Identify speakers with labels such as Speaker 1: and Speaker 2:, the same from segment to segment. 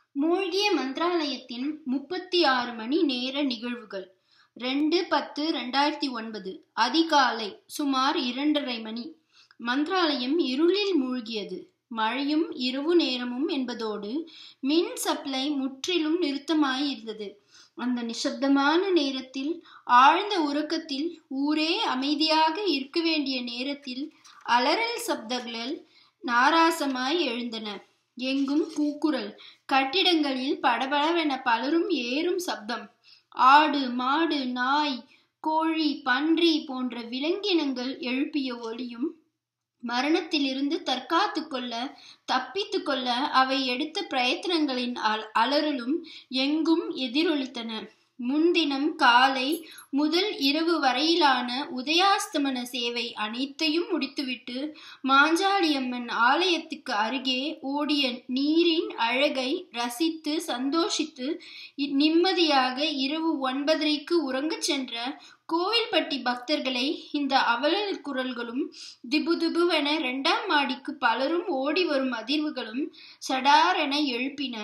Speaker 1: மூழ்கிய மந்த்ராலயத்தின் முப்பத்தி ஆறு மணி நேர நிகழ்வுகள் ரெண்டு பத்து ரெண்டாயிரத்தி ஒன்பது அதிகாலை சுமார் இரண்டரை மணி மந்த்ராலயம் இருளில் மூழ்கியது மழையும் இரவு நேரமும் என்பதோடு மின் சப்ளை முற்றிலும் நிறுத்தமாயிருந்தது அந்த நிசப்தமான நேரத்தில் ஆழ்ந்த உறக்கத்தில் ஊரே அமைதியாக இருக்க வேண்டிய நேரத்தில் அலறல் சப்தங்கள் நாராசமாய் எழுந்தன எங்கும் கூக்குரல் கட்டிடங்களில் படபடவென பலரும் ஏறும் சப்தம் ஆடு மாடு நாய் கோழி பன்றி போன்ற விலங்கினங்கள் எழுப்பிய ஒலியும் மரணத்திலிருந்து தற்காத்து கொள்ள தப்பித்து கொள்ள அவை எடுத்த பிரயத்தனங்களின் அல் அலறலும் எங்கும் எதிரொலித்தன முன்தினம் காலை முதல் இரவு வரையிலான உதயாஸ்தமன சேவை அனைத்தையும் முடித்துவிட்டு மாஞ்சாலியம்மன் ஆலயத்துக்கு அருகே ஓடிய நீரின் அழகை ரசித்து சந்தோஷித்து நிம்மதியாக இரவு ஒன்பதரைக்கு உறங்கச் சென்ற கோவில்பட்டி பக்தர்களை இந்த அவலல் குரல்களும் திபு திபுவென இரண்டாம் மாடிக்கு பலரும் ஓடி வரும் அதிர்வுகளும் சடாரென எழுப்பின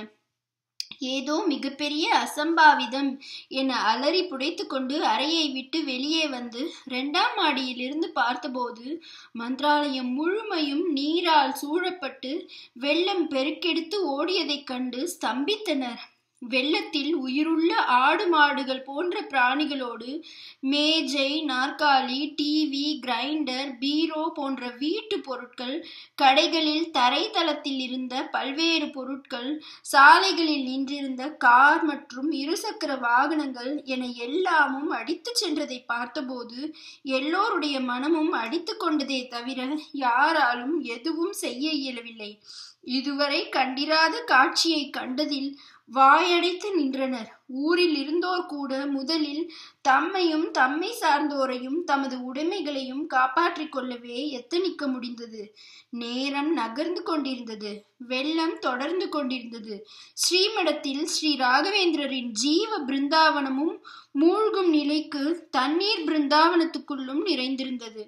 Speaker 1: ஏதோ மிகப்பெரிய அசம்பாவிதம் என அலறி புடைத்து கொண்டு அறையை விட்டு வெளியே வந்து இரண்டாம் மாடியிலிருந்து பார்த்தபோது மந்திராலயம் முழுமையும் நீரால் சூழப்பட்டு வெள்ளம் பெருக்கெடுத்து ஓடியதைக் கண்டு ஸ்தம்பித்தனர் வெள்ளத்தில் உயிருள்ள ஆடு மாடுகள் போன்ற பிராணிகளோடு மேஜை நாற்காலி டிவி கிரைண்டர் பீரோ போன்ற வீட்டு பொருட்கள் கடைகளில் தரைத்தளத்தில் இருந்த பல்வேறு பொருட்கள் சாலைகளில் நின்றிருந்த கார் மற்றும் இருசக்கர வாகனங்கள் என எல்லாமும் அடித்து சென்றதை பார்த்தபோது எல்லோருடைய மனமும் அடித்து கொண்டதே தவிர யாராலும் எதுவும் செய்ய இயலவில்லை இதுவரை கண்டிராத காட்சியை கண்டதில் வாயடைத்து நின்றனர் ஊரில் இருந்தோர் கூட முதலில் தம்மையும் தம்மை சார்ந்தோரையும் தமது உடைமைகளையும் காப்பாற்றிக் கொள்ளவே எத்தனிக்க முடிந்தது நேரம் நகர்ந்து கொண்டிருந்தது வெள்ளம் தொடர்ந்து கொண்டிருந்தது ஸ்ரீமடத்தில் ஸ்ரீ ராகவேந்திரரின் ஜீவ பிருந்தாவனமும் மூழ்கும் நிலைக்கு தண்ணீர் பிருந்தாவனத்துக்குள்ளும் நிறைந்திருந்தது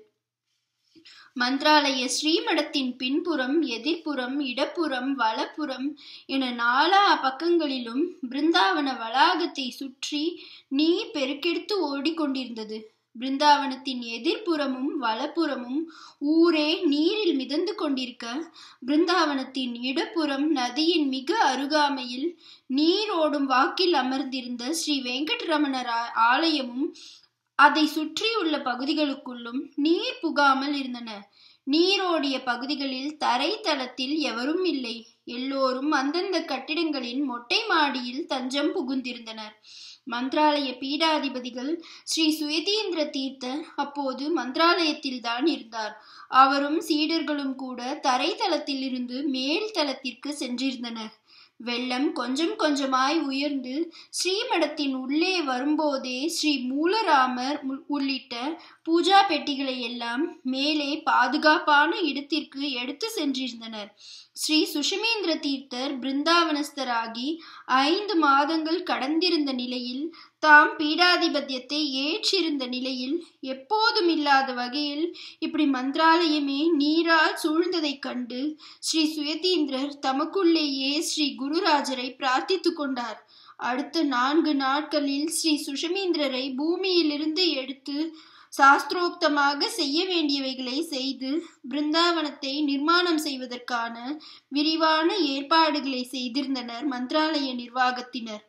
Speaker 1: மந்திராலய ஸ்ரீமடத்தின் பின்புறம் எதிர்ப்புறம் இடப்புறம் வலப்புறம் என நாலா பக்கங்களிலும் பிருந்தாவன வளாகத்தை சுற்றி நீர் பெருக்கெடுத்து ஓடிக்கொண்டிருந்தது பிருந்தாவனத்தின் எதிர்ப்புறமும் வலப்புறமும் ஊரே நீரில் மிதந்து கொண்டிருக்க பிருந்தாவனத்தின் இடப்புறம் நதியின் மிக அருகாமையில் நீரோடும் வாக்கில் அமர்ந்திருந்த ஸ்ரீ வெங்கட்ரமணர் ஆலயமும் அதை சுற்றியுள்ள பகுதிகளுக்குள்ளும் நீர் புகாமல் இருந்தன நீரோடிய பகுதிகளில் தரை தளத்தில் எவரும் இல்லை எல்லோரும் அந்தந்த கட்டிடங்களின் மொட்டை மாடியில் தஞ்சம் புகுந்திருந்தனர் மந்திராலய பீடாதிபதிகள் ஸ்ரீ சுயதீந்திர தீர்த்தர் அப்போது மந்திராலயத்தில் தான் இருந்தார் அவரும் சீடர்களும் கூட தரை தளத்தில் இருந்து மேல் தளத்திற்கு சென்றிருந்தனர் வெள்ளம் கொஞ்சம் கொஞ்சமாய் உயர்ந்து ஸ்ரீமடத்தின் உள்ளே வரும்போதே ஸ்ரீ மூலராமர் உள்ளிட்ட பூஜா பெட்டிகளை எல்லாம் மேலே பாதுகாப்பான இடத்திற்கு எடுத்து சென்றிருந்தனர் ஸ்ரீ சுஷமேந்திர தீர்த்தர் பிருந்தாவனஸ்தராகி ஐந்து மாதங்கள் கடந்திருந்த நிலையில் தாம் பீடாதிபத்தியத்தை ஏற்றிருந்த நிலையில் எப்போதும் இல்லாத வகையில் இப்படி மந்திராலயமே நீரால் சூழ்ந்ததைக் கண்டு ஸ்ரீ சுயதீந்திரர் தமக்குள்ளேயே ஸ்ரீ குருராஜரை பிரார்த்தித்து கொண்டார் அடுத்த நான்கு நாட்களில் ஸ்ரீ சுஷமேந்திரரை பூமியிலிருந்து எடுத்து சாஸ்திரோக்தமாக செய்ய வேண்டியவைகளை செய்து பிருந்தாவனத்தை நிர்மாணம் செய்வதற்கான விரிவான ஏற்பாடுகளை செய்திருந்தனர் மந்திராலய நிர்வாகத்தினர்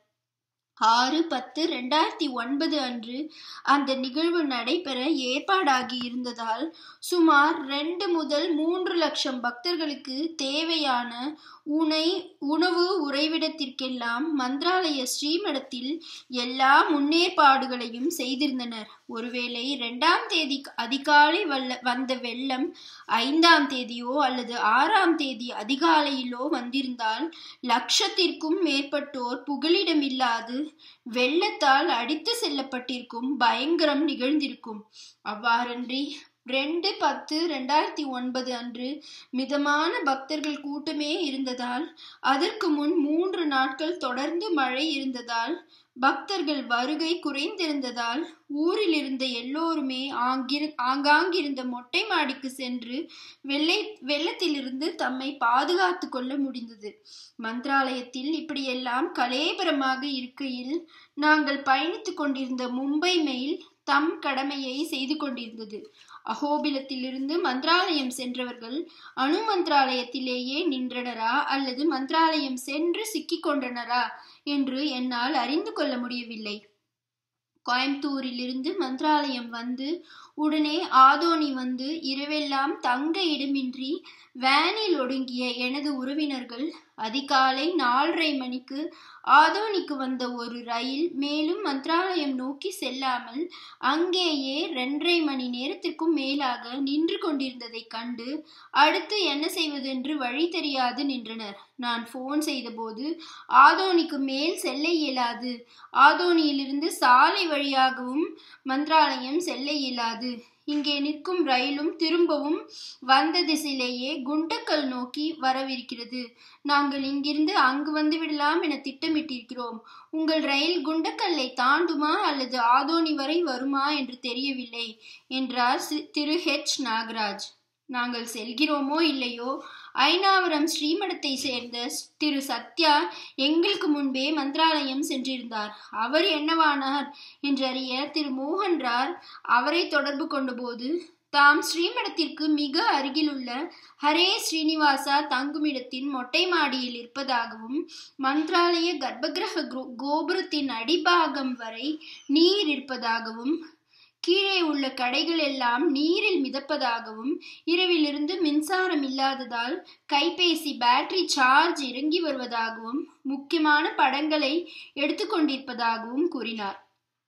Speaker 1: ஆறு பத்து ரெண்டாயிரத்தி ஒன்பது அன்று அந்த நிகழ்வு நடைபெற ஏற்பாடாகி இருந்ததால் சுமார் ரெண்டு முதல் மூன்று லட்சம் பக்தர்களுக்கு தேவையான உணை உணவு உறைவிடத்திற்கெல்லாம் மந்திராலய ஸ்ரீமடத்தில் எல்லா முன்னேற்பாடுகளையும் செய்திருந்தனர் ஒருவேளை இரண்டாம் தேதி அதிகாலை வல்ல வந்த வெள்ளம் ஐந்தாம் தேதியோ அல்லது ஆறாம் தேதி அதிகாலையிலோ வந்திருந்தால் லட்சத்திற்கும் மேற்பட்டோர் புகலிடமில்லாது வெள்ளத்தால் அடித்து செல்லப்பட்டிருக்கும் பயங்கரம் நிகழ்ந்திருக்கும் அவ்வாறன்றி ரெண்டு பத்து ரெண்டாயிரத்தி ஒன்பது அன்று மிதமான பக்தர்கள் கூட்டமே இருந்ததால் அதற்கு முன் மூன்று நாட்கள் தொடர்ந்து மழை இருந்ததால் பக்தர்கள் வருகை குறைந்திருந்ததால் ஊரில் இருந்த எல்லோருமே ஆங்கிரு ஆங்காங்கிருந்த மொட்டை மாடிக்கு சென்று வெள்ளை வெள்ளத்திலிருந்து தம்மை பாதுகாத்து கொள்ள முடிந்தது மந்திராலயத்தில் இப்படியெல்லாம் கலேபரமாக இருக்கையில் நாங்கள் பயணித்துக் கொண்டிருந்த மும்பை மெயில் தம் கடமையை செய்து கொண்டிருந்தது அகோபிலத்திலிருந்து மந்திராலயம் சென்றவர்கள் அணு மந்திராலயத்திலேயே நின்றனரா அல்லது மந்திராலயம் சென்று சிக்கிக் கொண்டனரா என்று என்னால் அறிந்து கொள்ள முடியவில்லை கோயம்புத்தூரிலிருந்து மந்திராலயம் வந்து உடனே ஆதோனி வந்து இரவெல்லாம் தங்க இடமின்றி வேனில் ஒடுங்கிய எனது உறவினர்கள் அதிகாலை நாலரை மணிக்கு ஆதோனிக்கு வந்த ஒரு ரயில் மேலும் மந்திராலயம் நோக்கி செல்லாமல் அங்கேயே ரெண்டரை மணி நேரத்திற்கும் மேலாக நின்று கொண்டிருந்ததை கண்டு அடுத்து என்ன செய்வதென்று வழி தெரியாது நின்றனர் நான் போன் செய்தபோது ஆதோனிக்கு மேல் செல்ல இயலாது ஆதோனியிலிருந்து சாலை வழியாகவும் மந்திராலயம் செல்ல இயலாது இங்கே நிற்கும் ரயிலும் திரும்பவும் வந்த திசையிலேயே குண்டக்கல் நோக்கி வரவிருக்கிறது நாங்கள் இங்கிருந்து அங்கு வந்து விடலாம் என திட்டமிட்டிருக்கிறோம் உங்கள் ரயில் குண்டக்கல்லை தாண்டுமா அல்லது ஆதோனி வரை வருமா என்று தெரியவில்லை என்றார் திரு ஹெச் நாகராஜ் நாங்கள் செல்கிறோமோ இல்லையோ ஐநாவரம் ஸ்ரீமடத்தை சேர்ந்த திரு சத்யா எங்களுக்கு முன்பே மந்திராலயம் சென்றிருந்தார் அவர் என்னவானார் என்றறிய திரு மோகன்ரார் அவரை தொடர்பு கொண்டபோது தாம் ஸ்ரீமடத்திற்கு மிக அருகிலுள்ள ஹரே ஸ்ரீனிவாசா தங்குமிடத்தின் மொட்டை மாடியில் இருப்பதாகவும் மந்திராலய கர்ப்பகிரக கோபுரத்தின் அடிபாகம் வரை நீர் இருப்பதாகவும் கீழே உள்ள கடைகள் எல்லாம் நீரில் மிதப்பதாகவும் இரவிலிருந்து மின்சாரம் இல்லாததால் கைபேசி பேட்டரி சார்ஜ் இறங்கி வருவதாகவும் முக்கியமான படங்களை எடுத்துக்கொண்டிருப்பதாகவும் கூறினார்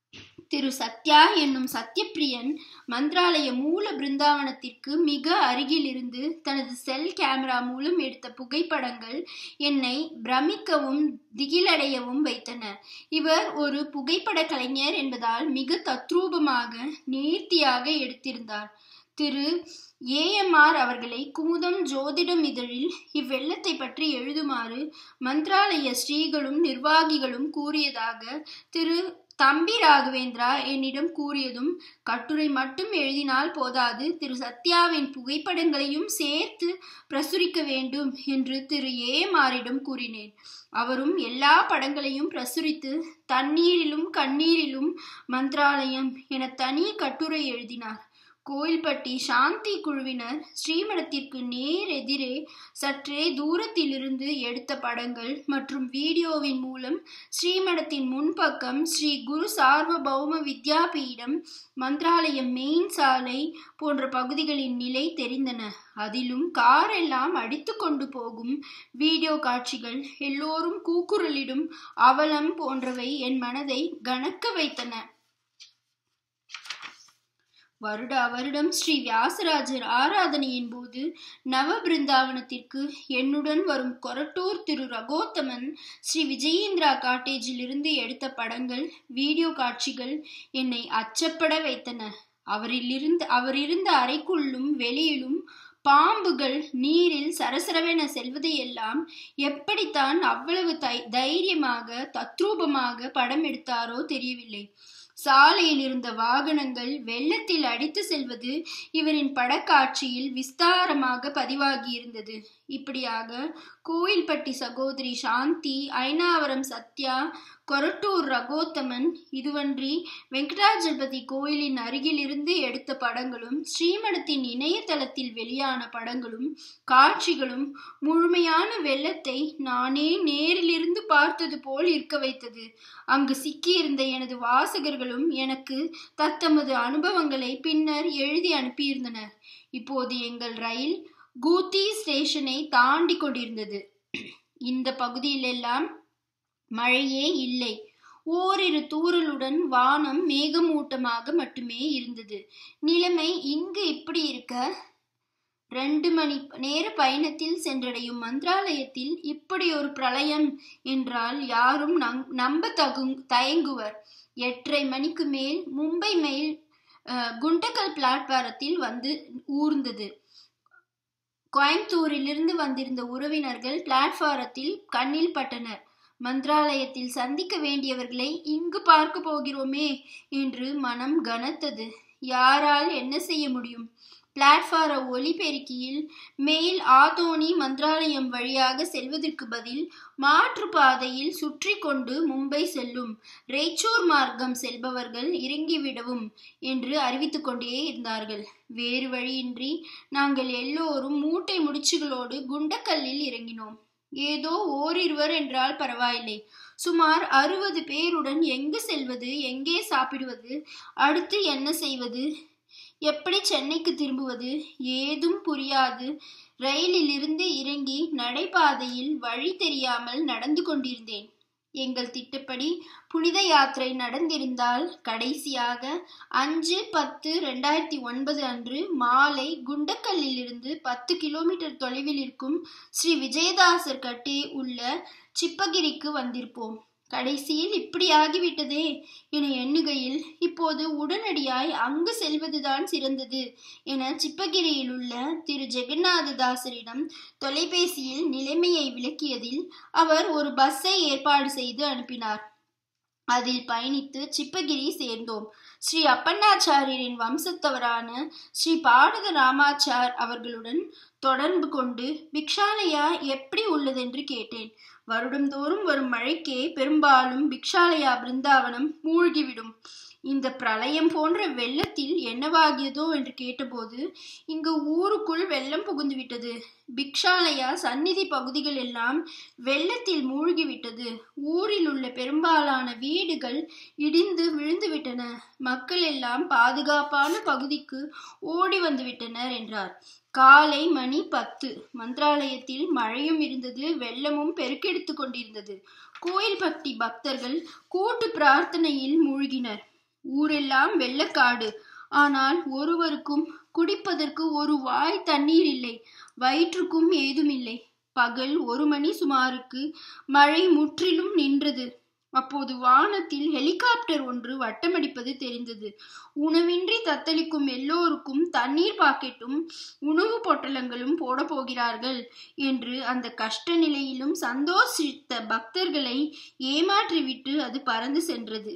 Speaker 1: திரு சத்யா என்னும் சத்யப்பிரியன் மந்திராலய மூல பிருந்தாவனத்திற்கு மிக அருகில் இருந்து தனது செல் கேமரா மூலம் எடுத்த புகைப்படங்கள் என்னை பிரமிக்கவும் திகிலடையவும் வைத்தன இவர் ஒரு புகைப்பட கலைஞர் என்பதால் மிக தத்ரூபமாக நேர்த்தியாக எடுத்திருந்தார் திரு ஏஎம்ஆர் அவர்களை குமுதம் ஜோதிடம் இதழில் இவ்வெள்ளத்தை பற்றி எழுதுமாறு மந்திராலய ஸ்ரீகளும் நிர்வாகிகளும் கூறியதாக திரு தம்பி ராகவேந்திரா என்னிடம் கூறியதும் கட்டுரை மட்டும் எழுதினால் போதாது திரு சத்யாவின் புகைப்படங்களையும் சேர்த்து பிரசுரிக்க வேண்டும் என்று திரு ஏமாரிடம் கூறினேன் அவரும் எல்லா படங்களையும் பிரசுரித்து தண்ணீரிலும் கண்ணீரிலும் மந்திராலயம் என தனி கட்டுரை எழுதினார் கோயில்பட்டி சாந்தி குழுவினர் ஸ்ரீமடத்திற்கு நேர் எதிரே சற்றே தூரத்திலிருந்து எடுத்த படங்கள் மற்றும் வீடியோவின் மூலம் ஸ்ரீமடத்தின் முன்பக்கம் ஸ்ரீ குரு சார்வபௌம வித்யாபீடம் மந்திராலயம் மெயின் சாலை போன்ற பகுதிகளின் நிலை தெரிந்தன அதிலும் கார் எல்லாம் அடித்து கொண்டு போகும் வீடியோ காட்சிகள் எல்லோரும் கூக்குரலிடும் அவலம் போன்றவை என் மனதை கனக்க வைத்தன வருடா வருடம் ஸ்ரீ வியாசராஜர் ஆராதனையின் போது நவ பிருந்தாவனத்திற்கு என்னுடன் வரும் கொரட்டூர் திரு ரகோத்தமன் ஸ்ரீ விஜயேந்திரா காட்டேஜில் இருந்து எடுத்த படங்கள் வீடியோ காட்சிகள் என்னை அச்சப்பட வைத்தன அவரில் இருந்து அவர் இருந்த அறைக்குள்ளும் வெளியிலும் பாம்புகள் நீரில் சரசரவென செல்வதையெல்லாம் எப்படித்தான் அவ்வளவு தை தைரியமாக தத்ரூபமாக படம் எடுத்தாரோ தெரியவில்லை சாலையில் இருந்த வாகனங்கள் வெள்ளத்தில் அடித்து செல்வது இவரின் படக்காட்சியில் விஸ்தாரமாக பதிவாகி இருந்தது இப்படியாக கோயில்பட்டி சகோதரி சாந்தி ஐனாவரம் சத்யா கொரட்டூர் ரகோத்தமன் இதுவன்றி வெங்கடாஜலபதி கோயிலின் அருகில் இருந்து எடுத்த படங்களும் ஸ்ரீமடத்தின் இணையதளத்தில் வெளியான படங்களும் காட்சிகளும் முழுமையான வெள்ளத்தை நானே நேரிலிருந்து பார்த்தது போல் இருக்க வைத்தது அங்கு சிக்கியிருந்த எனது வாசகர்களும் எனக்கு தத்தமது அனுபவங்களை பின்னர் எழுதி அனுப்பியிருந்தனர் இப்போது எங்கள் ரயில் கூத்தி ஸ்டேஷனை தாண்டி கொண்டிருந்தது இந்த பகுதியிலெல்லாம் மழையே இல்லை ஓரிரு தூறலுடன் வானம் மேகமூட்டமாக மட்டுமே இருந்தது நிலைமை இங்கு இப்படி இருக்க ரெண்டு மணி நேர பயணத்தில் சென்றடையும் மந்திராலயத்தில் இப்படி ஒரு பிரளயம் என்றால் யாரும் நம்ப தகு தயங்குவர் எட்டரை மணிக்கு மேல் மும்பை மெயில் குண்டக்கல் பிளாட்பாரத்தில் வந்து ஊர்ந்தது கோயம்புத்தூரிலிருந்து வந்திருந்த உறவினர்கள் பிளாட்பாரத்தில் கண்ணில் பட்டனர் மந்திராலயத்தில் சந்திக்க வேண்டியவர்களை இங்கு பார்க்க போகிறோமே என்று மனம் கனத்தது யாரால் என்ன செய்ய முடியும் பிளாட்பார ஒலிபெருக்கியில் மேல் ஆதோனி மந்திராலயம் வழியாக செல்வதற்கு பதில் மாற்று பாதையில் சுற்றி கொண்டு மும்பை செல்லும் ரேச்சூர் மார்க்கம் செல்பவர்கள் இறங்கிவிடவும் என்று அறிவித்துக் கொண்டே இருந்தார்கள் வேறு வழியின்றி நாங்கள் எல்லோரும் மூட்டை முடிச்சுகளோடு குண்டக்கல்லில் இறங்கினோம் ஏதோ ஓரிருவர் என்றால் பரவாயில்லை சுமார் அறுபது பேருடன் எங்கு செல்வது எங்கே சாப்பிடுவது அடுத்து என்ன செய்வது எப்படி சென்னைக்கு திரும்புவது ஏதும் புரியாது ரயிலில் இருந்து இறங்கி நடைபாதையில் வழி தெரியாமல் நடந்து கொண்டிருந்தேன் எங்கள் திட்டப்படி புனித யாத்திரை நடந்திருந்தால் கடைசியாக அஞ்சு பத்து ரெண்டாயிரத்தி ஒன்பது அன்று மாலை குண்டக்கல்லிலிருந்து பத்து கிலோமீட்டர் தொலைவில் இருக்கும் ஸ்ரீ விஜயதாசர் கட்டே உள்ள சிப்பகிரிக்கு வந்திருப்போம் கடைசியில் இப்படி ஆகிவிட்டதே என எண்ணுகையில் இப்போது உடனடியாய் அங்கு செல்வதுதான் சிறந்தது என சிப்பகிரியில் உள்ள திரு ஜெகநாததாசரிடம் தொலைபேசியில் நிலைமையை விளக்கியதில் அவர் ஒரு பஸ்ஸை ஏற்பாடு செய்து அனுப்பினார் அதில் பயணித்து சிப்பகிரி சேர்ந்தோம் ஸ்ரீ அப்பண்ணாச்சாரியரின் வம்சத்தவரான ஸ்ரீ பாரத ராமாச்சார் அவர்களுடன் தொடர்பு கொண்டு பிக்ஷாலயா எப்படி உள்ளதென்று கேட்டேன் வருடந்தோறும் வரும் மழைக்கே பெரும்பாலும் பிக்ஷாலயா பிருந்தாவனம் மூழ்கிவிடும் இந்த பிரளயம் போன்ற வெள்ளத்தில் என்னவாகியதோ என்று கேட்டபோது இங்கு ஊருக்குள் வெள்ளம் புகுந்து விட்டது பிக்ஷாலயா சந்நிதி பகுதிகள் எல்லாம் வெள்ளத்தில் மூழ்கிவிட்டது ஊரில் உள்ள பெரும்பாலான வீடுகள் இடிந்து விழுந்து விட்டன மக்கள் எல்லாம் பாதுகாப்பான பகுதிக்கு ஓடி வந்து விட்டனர் என்றார் காலை மணி பத்து மந்திராலயத்தில் மழையும் இருந்தது வெள்ளமும் பெருக்கெடுத்து கொண்டிருந்தது கோயில் பக்தி பக்தர்கள் கூட்டு பிரார்த்தனையில் மூழ்கினர் ஊரெல்லாம் வெள்ளக்காடு ஆனால் ஒருவருக்கும் குடிப்பதற்கு ஒரு வாய் தண்ணீர் இல்லை வயிற்றுக்கும் ஏதுமில்லை பகல் ஒரு மணி சுமாருக்கு மழை முற்றிலும் நின்றது அப்போது வானத்தில் ஹெலிகாப்டர் ஒன்று வட்டமடிப்பது தெரிந்தது உணவின்றி தத்தளிக்கும் எல்லோருக்கும் தண்ணீர் பாக்கெட்டும் உணவு பொட்டலங்களும் போட போகிறார்கள் என்று அந்த கஷ்ட நிலையிலும் சந்தோஷித்த பக்தர்களை ஏமாற்றிவிட்டு அது பறந்து சென்றது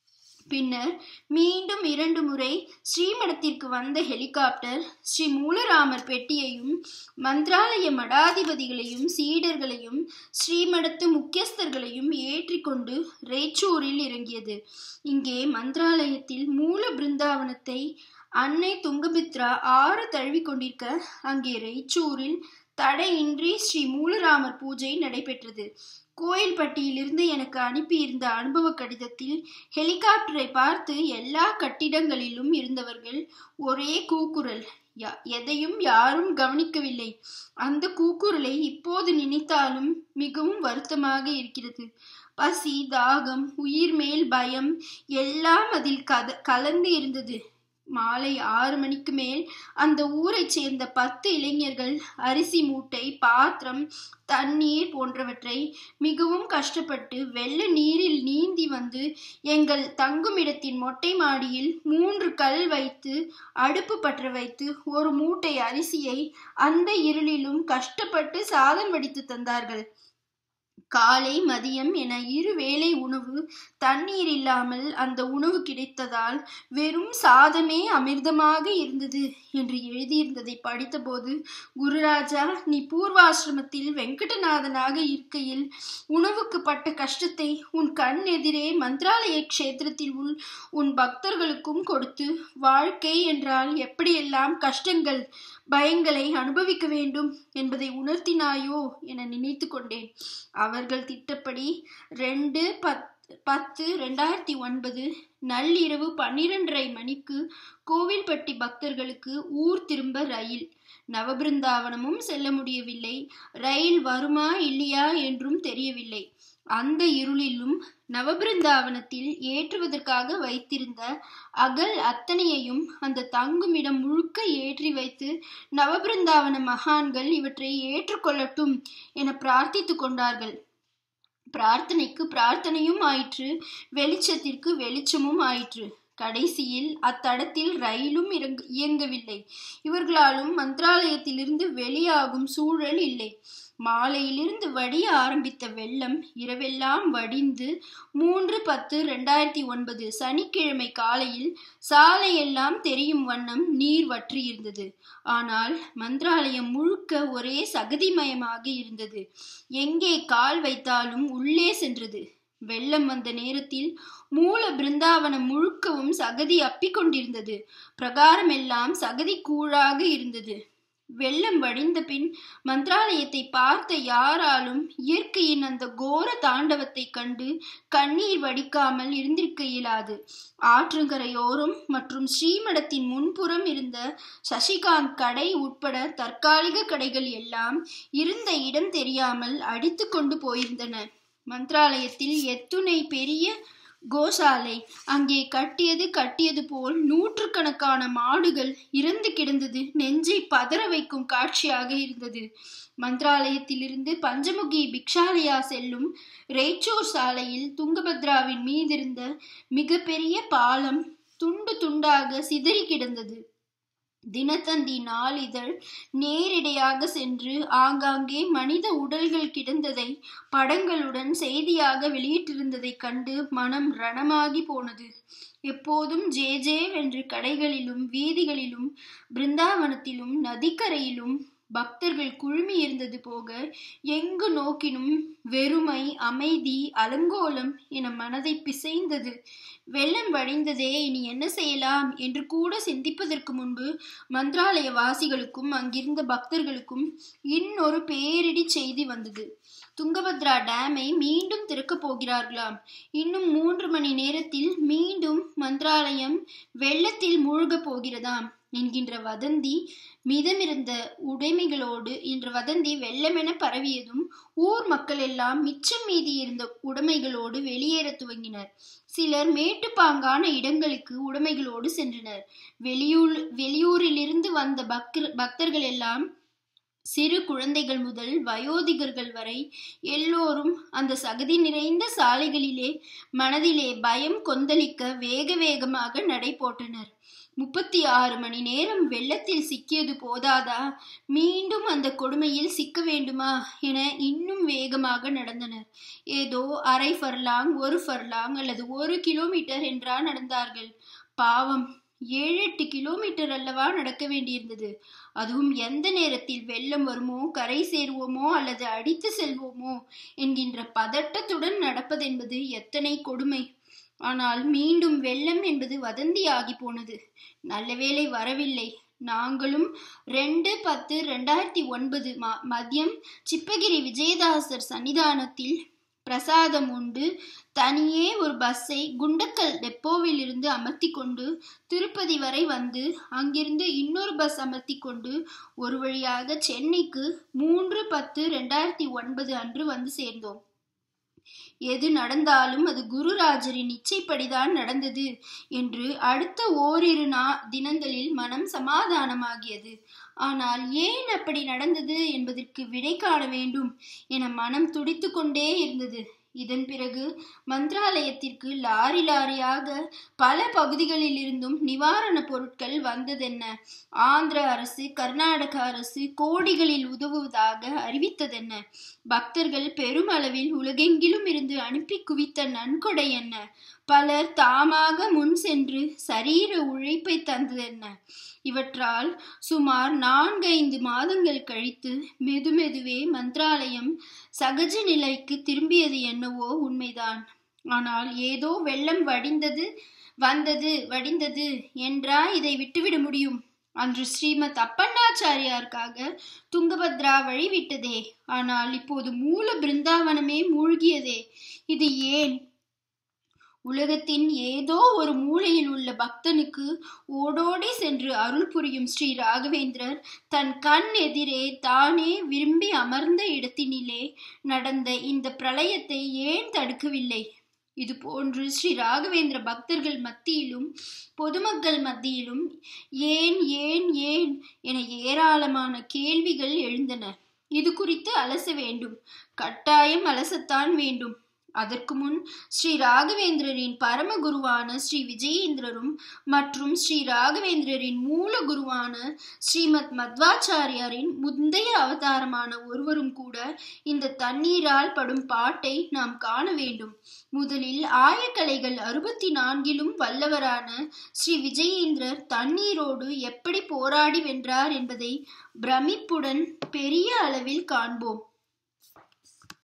Speaker 1: பின்னர் மீண்டும் இரண்டு முறை ஸ்ரீமடத்திற்கு வந்த ஹெலிகாப்டர் ஸ்ரீ மூலராமர் பெட்டியையும் மந்திராலய மடாதிபதிகளையும் சீடர்களையும் ஸ்ரீமடத்து முக்கியஸ்தர்களையும் ஏற்றிக்கொண்டு ரேச்சூரில் இறங்கியது இங்கே மந்திராலயத்தில் மூல பிருந்தாவனத்தை அன்னை துங்கபித்ரா ஆறு தழுவி கொண்டிருக்க அங்கே ரெய்ச்சூரில் தடையின்றி ஸ்ரீ மூலராமர் பூஜை நடைபெற்றது கோயில்பட்டியிலிருந்து எனக்கு அனுப்பியிருந்த அனுபவ கடிதத்தில் ஹெலிகாப்டரை பார்த்து எல்லா கட்டிடங்களிலும் இருந்தவர்கள் ஒரே கூக்குரல் எதையும் யாரும் கவனிக்கவில்லை அந்த கூக்குரலை இப்போது நினைத்தாலும் மிகவும் வருத்தமாக இருக்கிறது பசி தாகம் உயிர் மேல் பயம் எல்லாம் அதில் கத கலந்து இருந்தது மாலை ஆறு மணிக்கு மேல் அந்த ஊரைச் சேர்ந்த பத்து இளைஞர்கள் அரிசி மூட்டை பாத்திரம் தண்ணீர் போன்றவற்றை மிகவும் கஷ்டப்பட்டு வெள்ள நீரில் நீந்தி வந்து எங்கள் தங்குமிடத்தின் மொட்டை மாடியில் மூன்று கல் வைத்து அடுப்பு பற்ற வைத்து ஒரு மூட்டை அரிசியை அந்த இருளிலும் கஷ்டப்பட்டு சாதம் வடித்து தந்தார்கள் காலை மதியம் என இரு வேளை உணவு தண்ணீர் இல்லாமல் அந்த உணவு கிடைத்ததால் வெறும் சாதமே அமிர்தமாக இருந்தது என்று எழுதியிருந்ததை படித்தபோது குருராஜா நீ பூர்வாசிரமத்தில் வெங்கடநாதனாக இருக்கையில் உணவுக்கு பட்ட கஷ்டத்தை உன் கண் எதிரே மந்திராலய கஷேத்திரத்தில் உள் உன் பக்தர்களுக்கும் கொடுத்து வாழ்க்கை என்றால் எப்படியெல்லாம் கஷ்டங்கள் பயங்களை அனுபவிக்க வேண்டும் என்பதை உணர்த்தினாயோ என நினைத்து கொண்டேன் அவர்கள் திட்டப்படி ரெண்டு பத் பத்து ரெண்டாயிரத்தி ஒன்பது நள்ளிரவு பன்னிரண்டரை மணிக்கு கோவில்பட்டி பக்தர்களுக்கு ஊர் திரும்ப ரயில் நவபிருந்தாவனமும் செல்ல முடியவில்லை ரயில் வருமா இல்லையா என்றும் தெரியவில்லை அந்த இருளிலும் நவபிருந்தாவனத்தில் ஏற்றுவதற்காக வைத்திருந்த அகல் அத்தனையையும் அந்த தங்குமிடம் முழுக்க ஏற்றி வைத்து நவபிருந்தாவன மகான்கள் இவற்றை ஏற்றுக்கொள்ளட்டும் என பிரார்த்தித்து கொண்டார்கள் பிரார்த்தனைக்கு பிரார்த்தனையும் ஆயிற்று வெளிச்சத்திற்கு வெளிச்சமும் ஆயிற்று கடைசியில் அத்தடத்தில் ரயிலும் இயங்கவில்லை இவர்களாலும் மந்திராலயத்திலிருந்து வெளியாகும் சூழல் இல்லை மாலையிலிருந்து வடிய ஆரம்பித்த வெள்ளம் இரவெல்லாம் வடிந்து மூன்று பத்து ரெண்டாயிரத்தி ஒன்பது சனிக்கிழமை காலையில் சாலையெல்லாம் தெரியும் வண்ணம் நீர் வற்றியிருந்தது ஆனால் மந்திராலயம் முழுக்க ஒரே சகதிமயமாக இருந்தது எங்கே கால் வைத்தாலும் உள்ளே சென்றது வெள்ளம் வந்த நேரத்தில் மூல பிருந்தாவனம் முழுக்கவும் சகதி அப்பிக்கொண்டிருந்தது பிரகாரம் எல்லாம் சகதி கூழாக இருந்தது வெள்ளம் வடிந்த பின் மந்திராலயத்தை பார்த்த யாராலும் இயற்கையின் அந்த கோர தாண்டவத்தை கண்டு கண்ணீர் வடிக்காமல் இருந்திருக்க இயலாது ஆற்றங்கரையோரம் மற்றும் ஸ்ரீமடத்தின் முன்புறம் இருந்த சசிகாந்த் கடை உட்பட தற்காலிக கடைகள் எல்லாம் இருந்த இடம் தெரியாமல் அடித்து கொண்டு போயிருந்தன மந்திராலயத்தில் எத்துணை பெரிய கோசாலை அங்கே கட்டியது கட்டியது போல் நூற்றுக்கணக்கான மாடுகள் இறந்து கிடந்தது நெஞ்சை பதற வைக்கும் காட்சியாக இருந்தது மந்திராலயத்திலிருந்து பஞ்சமுகி பிக்ஷாலயா செல்லும் ரேச்சோர் சாலையில் துங்கபத்ராவின் மீதிருந்த மிகப்பெரிய பாலம் துண்டு துண்டாக சிதறி கிடந்தது தினத்தந்தி நாளிதழ் நேரிடையாக சென்று ஆங்காங்கே மனித உடல்கள் கிடந்ததை படங்களுடன் செய்தியாக வெளியிட்டிருந்ததைக் கண்டு மனம் ரணமாகி போனது எப்போதும் ஜே ஜே வென்று கடைகளிலும் வீதிகளிலும் பிருந்தாவனத்திலும் நதிக்கரையிலும் பக்தர்கள் குழுமி இருந்தது போக எங்கு நோக்கினும் வெறுமை அமைதி அலங்கோலம் என மனதை பிசைந்தது வெள்ளம் வழிந்ததே இனி என்ன செய்யலாம் என்று கூட சிந்திப்பதற்கு முன்பு மந்திராலய வாசிகளுக்கும் அங்கிருந்த பக்தர்களுக்கும் இன்னொரு பேரிடி செய்தி வந்தது துங்கபத்ரா டேமை மீண்டும் திறக்கப் போகிறார்களாம் இன்னும் மூன்று மணி நேரத்தில் மீண்டும் மந்திராலயம் வெள்ளத்தில் மூழ்கப் போகிறதாம் என்கின்ற வதந்தி மிதமிருந்த உடைமைகளோடு என்ற வதந்தி வெள்ளமென பரவியதும் ஊர் மக்கள் எல்லாம் மிச்சம் மீதி இருந்த உடைமைகளோடு வெளியேற துவங்கினர் சிலர் மேட்டுப்பாங்கான இடங்களுக்கு உடைமைகளோடு சென்றனர் வெளியூர் வெளியூரிலிருந்து வந்த பக்தர் பக்தர்கள் எல்லாம் சிறு குழந்தைகள் முதல் வயோதிகர்கள் வரை எல்லோரும் அந்த சகதி நிறைந்த சாலைகளிலே மனதிலே பயம் கொந்தளிக்க வேக வேகமாக நடை போட்டனர் முப்பத்தி ஆறு மணி நேரம் வெள்ளத்தில் சிக்கியது போதாதா மீண்டும் அந்த கொடுமையில் சிக்க வேண்டுமா என இன்னும் வேகமாக நடந்தனர் ஏதோ அரை ஃபர்லாங் ஒரு ஃபர்லாங் அல்லது ஒரு கிலோமீட்டர் என்றா நடந்தார்கள் பாவம் ஏழு எட்டு கிலோமீட்டர் அல்லவா நடக்க வேண்டியிருந்தது அதுவும் எந்த நேரத்தில் வெள்ளம் வருமோ கரை சேருவோமோ அல்லது அடித்து செல்வோமோ என்கின்ற பதட்டத்துடன் நடப்பதென்பது எத்தனை கொடுமை ஆனால் மீண்டும் வெள்ளம் என்பது வதந்தியாகி போனது நல்லவேளை வரவில்லை நாங்களும் ரெண்டு பத்து ரெண்டாயிரத்தி ஒன்பது மதியம் சிப்பகிரி விஜயதாசர் சன்னிதானத்தில் பிரசாதம் உண்டு தனியே ஒரு பஸ்ஸை குண்டக்கல் டெப்போவில் இருந்து அமர்த்தி கொண்டு திருப்பதி வரை வந்து அங்கிருந்து இன்னொரு பஸ் அமர்த்தி கொண்டு ஒரு வழியாக சென்னைக்கு மூன்று பத்து ரெண்டாயிரத்தி ஒன்பது அன்று வந்து சேர்ந்தோம் எது நடந்தாலும் அது குருராஜரின் இச்சைப்படிதான் நடந்தது என்று அடுத்த ஓரிரு நா தினங்களில் மனம் சமாதானமாகியது ஆனால் ஏன் அப்படி நடந்தது என்பதற்கு விடை காண வேண்டும் என மனம் துடித்து கொண்டே இருந்தது இதன் பிறகு மந்திராலயத்திற்கு லாரி லாரியாக பல பகுதிகளில் இருந்தும் நிவாரண பொருட்கள் வந்ததென்ன ஆந்திர அரசு கர்நாடக அரசு கோடிகளில் உதவுவதாக அறிவித்ததென்ன பக்தர்கள் பெருமளவில் உலகெங்கிலும் இருந்து அனுப்பி குவித்த நன்கொடை என்ன பலர் தாமாக முன் சென்று சரீர உழைப்பை தந்ததென்ன இவற்றால் சுமார் நான்கைந்து மாதங்கள் கழித்து மெதுமெதுவே மந்திராலயம் சகஜ நிலைக்கு திரும்பியது என்னவோ உண்மைதான் ஆனால் ஏதோ வெள்ளம் வடிந்தது வந்தது வடிந்தது என்றா இதை விட்டுவிட முடியும் அன்று ஸ்ரீமத் அப்பண்ணாச்சாரியாருக்காக துங்கபத்ரா வழிவிட்டதே ஆனால் இப்போது மூல பிருந்தாவனமே மூழ்கியதே இது ஏன் உலகத்தின் ஏதோ ஒரு மூலையில் உள்ள பக்தனுக்கு ஓடோடி சென்று அருள் புரியும் ஸ்ரீ ராகவேந்திரர் தன் கண் எதிரே தானே விரும்பி அமர்ந்த இடத்தினிலே நடந்த இந்த பிரளயத்தை ஏன் தடுக்கவில்லை இது போன்று ஸ்ரீ ராகவேந்திர பக்தர்கள் மத்தியிலும் பொதுமக்கள் மத்தியிலும் ஏன் ஏன் ஏன் என ஏராளமான கேள்விகள் எழுந்தன இது குறித்து அலச வேண்டும் கட்டாயம் அலசத்தான் வேண்டும் அதற்கு முன் ஸ்ரீ ராகவேந்திரரின் பரம குருவான ஸ்ரீ விஜயேந்திரரும் மற்றும் ஸ்ரீ ராகவேந்திரரின் மூல குருவான ஸ்ரீமத் மத்வாச்சாரியாரின் முந்தைய அவதாரமான ஒருவரும் கூட இந்த தண்ணீரால் படும் பாட்டை நாம் காண வேண்டும் முதலில் ஆயக்கலைகள் அறுபத்தி நான்கிலும் வல்லவரான ஸ்ரீ விஜயேந்திரர் தண்ணீரோடு எப்படி போராடி வென்றார் என்பதை பிரமிப்புடன் பெரிய அளவில் காண்போம்